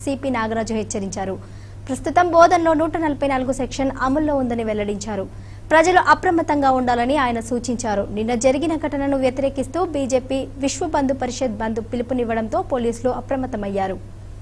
CP Nagaraju హెచ్చరించారు ప్రస్తుతం బోధనలో నూట నలభై నాలుగు సెక్షన్ అమల్లో ఉందని వెల్లడించారు ప్రజలు అప్రమత్తంగా ఉండాలని ఆయన సూచించారు నిన్న జరిగిన ఘటనను వ్యతిరేకిస్తూ బీజేపీ విశ్వ బంధు పరిషత్ బంధు పిలుపునివ్వడంతో పోలీసులు అప్రమత్తమయ్యారు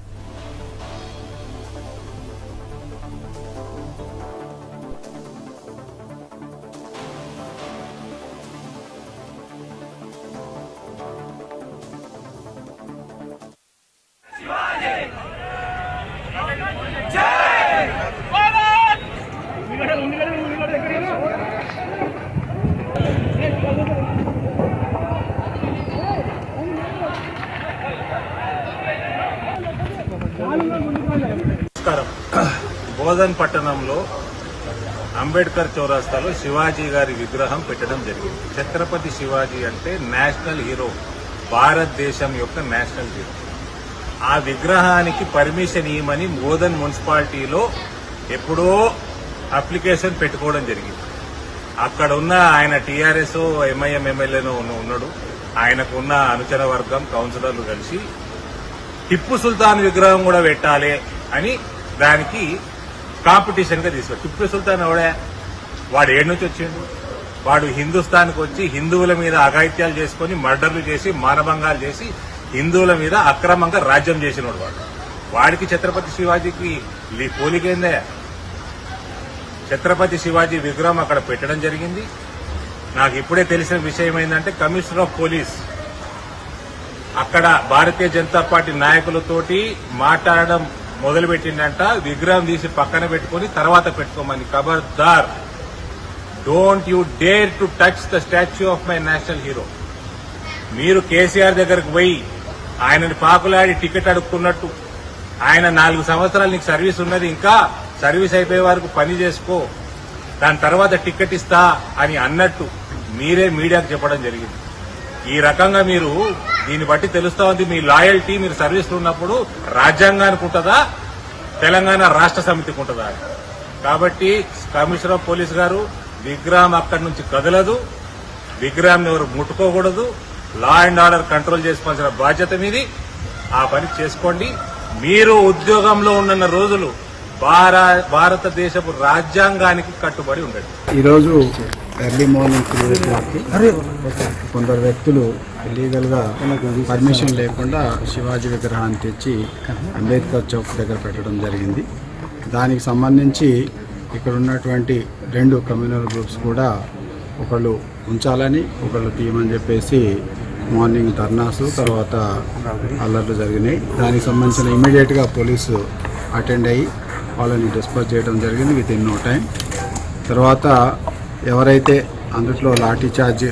నమస్కారం బోధన్ పట్టణంలో అంబేద్కర్ చౌరస్తాలో శివాజీ గారి విగ్రహం పెట్టడం జరిగింది ఛత్రపతి శివాజీ అంటే నేషనల్ హీరో భారతదేశం యొక్క నేషనల్ హీరో ఆ విగ్రహానికి పర్మిషన్ ఇవ్వమని బోధన్ మున్సిపాలిటీలో ఎప్పుడో అప్లికేషన్ పెట్టుకోవడం జరిగింది అక్కడ ఉన్న ఆయన టీఆర్ఎస్ ఎంఐఎం ఎమ్మెల్యేనో ఉన్నాడు ఆయనకు ఉన్న అనుచర వర్గం కౌన్సిలర్లు కలిసి టిప్పు సుల్తాన్ విగ్రహం కూడా పెట్టాలి అని దానికి కాంపిటీషన్ గా తీసుకు టిప్పు సుల్తాన్ ఎవడే వాడు ఏడు నుంచి వచ్చిండు వాడు హిందుస్థాన్కి వచ్చి హిందువుల మీద అఘాయిత్యాలు చేసుకుని మర్డర్లు చేసి మానభంగాలు చేసి హిందువుల మీద అక్రమంగా రాజ్యం చేసినోడు వాడు వాడికి ఛత్రపతి శివాజీకి లీ- పోలికేందే ఛత్రపతి శివాజీ విగ్రహం అక్కడ పెట్టడం జరిగింది నాకు ఇప్పుడే తెలిసిన విషయం ఏంటంటే కమిషనర్ ఆఫ్ పోలీస్ అక్కడ భారతీయ జనతా పార్టీ నాయకులతోటి మాట్లాడడం మొదలుపెట్టిందంట విగ్రహం తీసి పక్కన పెట్టుకుని తర్వాత పెట్టుకోమని ఖబర్దార్ don't you dare to touch the statue of my national hero మీరు కేసీఆర్ దగ్గరకు పోయి ఆయనని పాకులాడి టికెట్ అడుక్కున్నట్టు ఆయన నాలుగు సంవత్సరాలు నీకు సర్వీస్ ఉన్నది ఇంకా సర్వీస్ అయిపోయే వరకు పని చేసుకో దాని తర్వాత టికెట్ ఇస్తా అని అన్నట్టు మీరే మీడియాకు చెప్పడం జరిగింది ఈ రకంగా మీరు దీన్ని బట్టి తెలుస్తా ఉంది మీ లాయల్టీ మీరు సర్వీస్లో ఉన్నప్పుడు రాజ్యాంగానికి ఉంటుందా తెలంగాణ రాష్ట్ర సమితికి ఉంటుందా అని. కాబట్టి కమిషనర్ ఆఫ్ పోలీస్ గారు విగ్రహం అక్కడి నుంచి కదలదు విగ్రహం ఎవరు ముట్టుకోకూడదు లా అండ్ ఆర్డర్ కంట్రోల్ చేసుకోవాల్సిన బాధ్యత మీది ఆ పని చేసుకోండి మీరు ఉద్యోగంలో ఉన్న రోజులు భార- భారతదేశపు రాజ్యాంగానికి కట్టుబడి ఉండండి ఈరోజు ఎర్లీ మార్నింగ్ త్రీ ఓ క్లాక్కి కొందరు వ్యక్తులు ఇల్లీగల్ గా పర్మిషన్ లేకుండా శివాజీ విగ్రహాన్ని తెచ్చి అంబేద్కర్ చౌక్ దగ్గర పెట్టడం జరిగింది దానికి సంబంధించి ఇక్కడ ఉన్నటువంటి రెండు కమ్యూనల్ గ్రూప్స్ కూడా ఒకళ్ళు ఉంచాలని ఒకళ్ళు తీయమని చెప్పేసి మార్నింగ్ ధర్నాసు తర్వాత అల్లర్లు జరిగినాయి దానికి సంబంధించిన ఇమీడియట్గా పోలీసు అటెండ్ అయ్యి వాళ్ళని డిస్పర్స్ చేయడం జరిగింది విత్ ఇన్ నో టైం తర్వాత ఎవరైతే అందుట్లో లాఠీ చార్జ్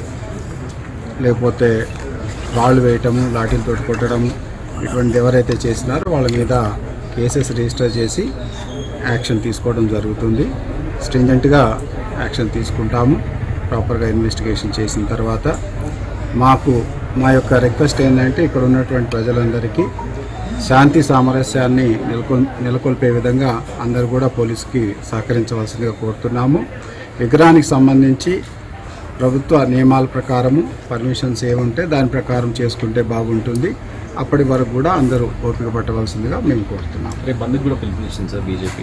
లేకపోతే రాళ్ళు వేయటము లాఠీలతో కొట్టడము ఇటువంటి ఎవరైతే చేసినారో వాళ్ళ మీద కేసెస్ రిజిస్టర్ చేసి యాక్షన్ తీసుకోవడం జరుగుతుంది స్ట్రింజెంట్గా యాక్షన్ తీసుకుంటాము ప్రాపర్గా ఇన్వెస్టిగేషన్ చేసిన తర్వాత మాకు మా యొక్క రిక్వెస్ట్ ఏంటంటే ఇక్కడ ఉన్నటువంటి ప్రజలందరికీ శాంతి సామరస్యాన్ని నెలకొ నెలకొల్పే విధంగా అందరూ కూడా పోలీస్కి సహకరించవలసిందిగా కోరుతున్నాము విగ్రహానికి సంబంధించి ప్రభుత్వ నియమాల ప్రకారము పర్మిషన్స్ ఏముంటే దాని ప్రకారం చేసుకుంటే బాగుంటుంది అప్పటి వరకు కూడా అందరూ ఓపిక పట్టవలసిందిగా మేము కోరుతున్నాం రేపు బంద్కి కూడా పిలుపునిచ్చింది సార్ బీజేపీ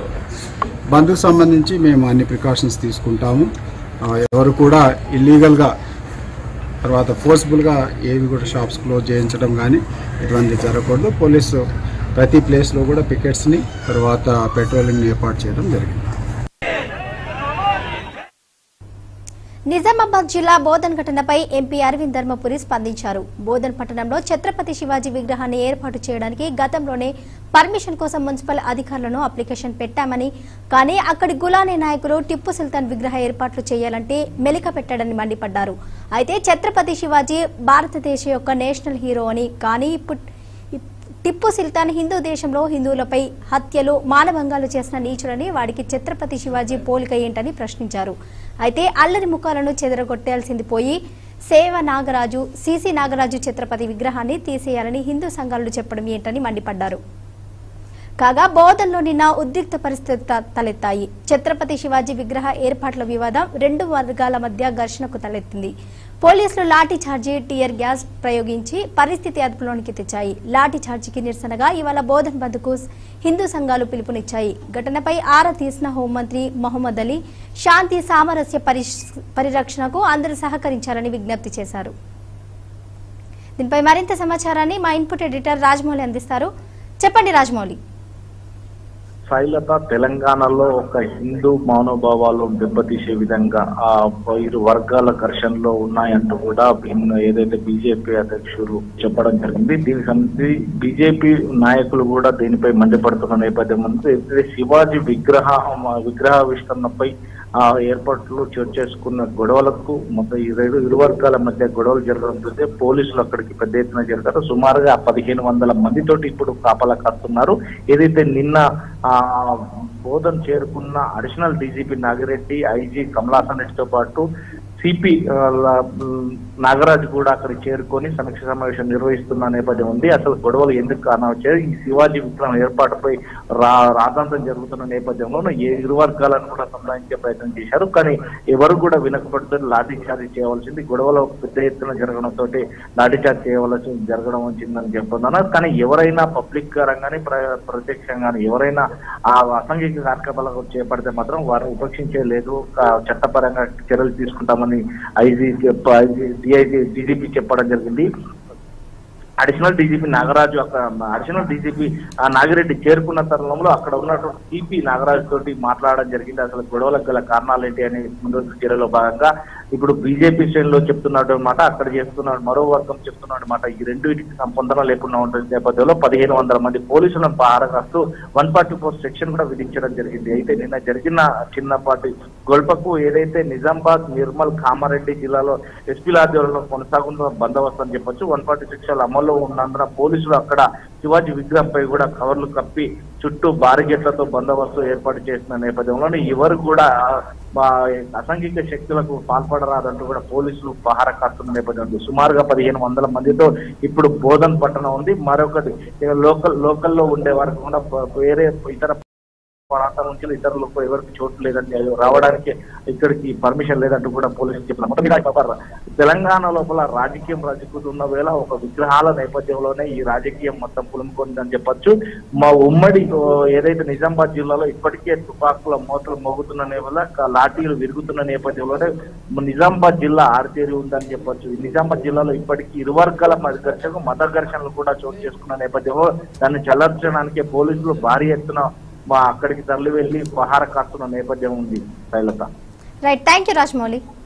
బంద్కు సంబంధించి మేము అన్ని ప్రికాషన్స్ తీసుకుంటాము ఆ, ఎవరు కూడా ఇల్లీగల్గా తర్వాత ఫోర్స్ఫుల్గా ఏవి కూడా షాప్స్ క్లోజ్ చేయించడం కానీ ఇటువంటి జరగకూడదు పోలీసు ప్రతి ప్లేస్లో కూడా పికెట్స్ని తర్వాత పెట్రోలింగ్ని ఏర్పాటు చేయడం జరిగింది నిజామాబాద్ జిల్లా బోధన్ ఘటనపై ఎంపీ అరవింద్ ధర్మపురి స్పందించారు బోధన్ పట్టణంలో ఛత్రపతి శివాజీ విగ్రహాన్ని ఏర్పాటు చేయడానికి గతంలోనే పర్మిషన్ కోసం మున్సిపల్ అధికారులను అప్లికేషన్ పెట్టామని కానీ అక్కడి గులానీ నాయకులు టిప్పు సుల్తాన్ విగ్రహ ఏర్పాట్లు చేయాలంటే మెలిక పెట్టాడని మండిపడ్డారు అయితే ఛత్రపతి శివాజీ భారతదేశ యొక్క నేషనల్ హీరో అని కానీ ఇప్పుడు టిప్పు సుల్తాన్ హిందూ దేశంలో హిందువులపై హత్యలు మానభంగాలు చేసిన నీచుడని వాడికి ఛత్రపతి శివాజీ పోలిక ఏంటని ప్రశ్నించారు అయితే అల్లరి ముఖాలను చెదరగొట్టాల్సింది పోయి సేవ నాగరాజు సిసి నాగరాజు ఛత్రపతి విగ్రహాన్ని తీసేయాలని హిందూ సంఘాలు చెప్పడం ఏంటని మండిపడ్డారు కాగా బోధన్లో నిన్న ఉద్రిక్త పరిస్థితి త- తలెత్తాయి ఛత్రపతి శివాజీ విగ్రహ ఏర్పాట్ల వివాదం రెండు వర్గాల మధ్య ఘర్షణకు తలెత్తింది పోలీసులు లాఠీ ఛార్జీ టీయర్ గ్యాస్ ప్రయోగించి పరిస్థితి అదుపులోనికి తెచ్చాయి లాఠీ ఛార్జీకి నిరసనగా ఇవాళ బోధన్ బంద్కు హిందూ సంఘాలు పిలుపునిచ్చాయి ఘటనపై ఆరా తీసిన హోంమంత్రి మొహమ్మద్ అలీ శాంతి సామరస్య పరిష్- పరిరక్షణకు అందరూ సహకరించాలని విజ్ఞప్తి చేశారు దీనిపై మరింత సమాచారాన్ని మా ఇన్పుట్ ఎడిటర్ రాజమౌళి అందిస్తారు చెప్పండి రాజమౌళి శైలత తెలంగాణలో ఒక హిందూ మనోభావాలు దెబ్బతీసే విధంగా ఆ ఇరు వర్గాల ఘర్షణలో ఉన్నాయంటూ కూడా భిన్న ఏదైతే బీజేపీ అధ్యక్షులు చెప్పడం జరిగింది దీనికి సంబంధించి బీజేపీ నాయకులు కూడా దీనిపై మండిపడుతున్న నేపథ్యం ఉంది ఏదైతే శివాజీ విగ్రహ విగ్రహావిష్కరణపై ఆ ఏర్పాట్లు చోటు చేసుకున్న గొడవలకు మొత్తం ఈ రెండు ఇరు వర్గాల మధ్య గొడవలు జరగడంతో పోలీసులు అక్కడికి పెద్ద ఎత్తున జరుగుతారు సుమారుగా పదిహేను వందల మందితోటి ఇప్పుడు కాపలా కాస్తున్నారు ఏదైతే నిన్న ఆ బోధన్ చేరుకున్న additional DGP Nagireddy IG Kamalasan రెడ్డితో పాటు సిపి నాగరాజు కూడా అక్కడికి చేరుకొని సమీక్ష సమావేశం నిర్వహిస్తున్న నేపథ్యం ఉంది అసలు గొడవలు ఎందుకు కారణం వచ్చాయి ఈ శివాజీ విగ్రహం ఏర్పాటుపై రా రాధాంతం జరుగుతున్న నేపథ్యంలో ఏ ఇరు వర్గాలను కూడా సంధానించే ప్రయత్నం చేశారు కానీ ఎవరు కూడా వినకపడుతూ లాఠీ చార్జ్ చేయవలసింది గొడవలు పెద్ద ఎత్తున జరగడంతో లాఠీ చార్జ్ చేయవలసి జరగడం వచ్చిందని చెప్తున్నారు కానీ ఎవరైనా పబ్లిక్ రంగానే ప్ర- ప్రత్యక్షంగానే ఎవరైనా ఆ అసాంఘిక కార్యకలాపాలు చేపడితే మాత్రం వారిని ఉపేక్షించే లేదు క- చట్టపరంగా చర్యలు తీసుకుంటామని ఐజీ డిఐజీ డీజీపీ చెప్పడం జరిగింది అడిషనల్ డీజీపీ నాగరాజు అక్కడ అడిషనల్ డీజీపీ నాగిరెడ్డి చేరుకున్న తరుణంలో అక్కడ ఉన్నటువంటి సిపి నాగరాజు తోటి మాట్లాడడం జరిగింది అసలు గొడవలకు గల కారణాలు ఏంటి అనే ముందస్తు చర్యలో భాగంగా ఇప్పుడు బీజేపీ శ్రేణిలో చెప్తున్నాడు అనమాట అక్కడ చేస్తున్నాడు మరో వర్గం చెప్తున్నాడు అనమాట ఈ రెండింటికి సంబంధం లేకుండా ఉంటుంది నేపథ్యంలో పదిహేను వందల మంది పోలీసులను పహారగాస్తూ వన్ ఫార్టీ ఫోర్ సెక్షన్ కూడా విధించడం జరిగింది అయితే నిన్న జరిగిన చిన్నపాటి గొల్పకు ఏదైతే నిజామాబాద్ నిర్మల్ కామారెడ్డి జిల్లాలో ఎస్పీల ఆధ్వర్యంలో కొనసాగుతున్న బందోబస్తు అని చెప్పొచ్చు వన్ ఫార్టీ సెక్షన్ అమల్లో ఉన్నందున పోలీసులు అక్కడ శివాజీ విగ్రహంపై కూడా కవర్లు కప్పి చుట్టూ బారిగేట్లతో బందోబస్తు ఏర్పాటు చేసిన నేపథ్యంలో ఎవరు కూడా ఆ, అసాంఘిక శక్తులకు పాల్పడరాదంటూ కూడా పోలీసులు పహార కాస్తున్న నేపథ్యంలో సుమారుగా పదిహేను వందల మందితో ఇప్పుడు బోధన్ పట్టణం ఉంది మరొకటి ఇక లోకల్ లోకల్లో ఉండే వారికి కూడా ప- వేరే ఇతర ప్రాంతాల నుంచి ఇతరులకు ఎవరికి చోటు లేదండి అది రావడానికి ఇక్కడికి పర్మిషన్ లేదంటూ కూడా పోలీసులు చెప్పిన మొత్తం మీద ఒక తెలంగాణ లోపల రాజకీయం రాజుకుతున్న వేళ ఒక విగ్రహాల నేపథ్యంలోనే ఈ రాజకీయం మొత్తం పులుముకుందని చెప్పొచ్చు మా ఉమ్మడి ఓ, ఏదైతే నిజామాబాద్ జిల్లాలో ఇప్పటికే తుపాకుల మూతలు మోగుతున్న నేపథ్యంలో క- లాఠీలు విరుగుతున్న నేపథ్యంలోనే నిజామాబాద్ జిల్లా ఆరితేరి ఉందని చెప్పొచ్చు ఈ నిజామాబాద్ జిల్లాలో ఇప్పటికీ ఇరు వర్గాల మధ్య ఘర్షణకు మత ఘర్షణలు కూడా చోటు చేసుకున్న నేపథ్యంలో దాన్ని చల్లార్చడానికి పోలీసులు భారీ ఎత్తున మా అక్కడికి తరలి వెళ్లి పహార కాస్తున్న నేపథ్యం ఉంది Sailatha right thank you Rajamouli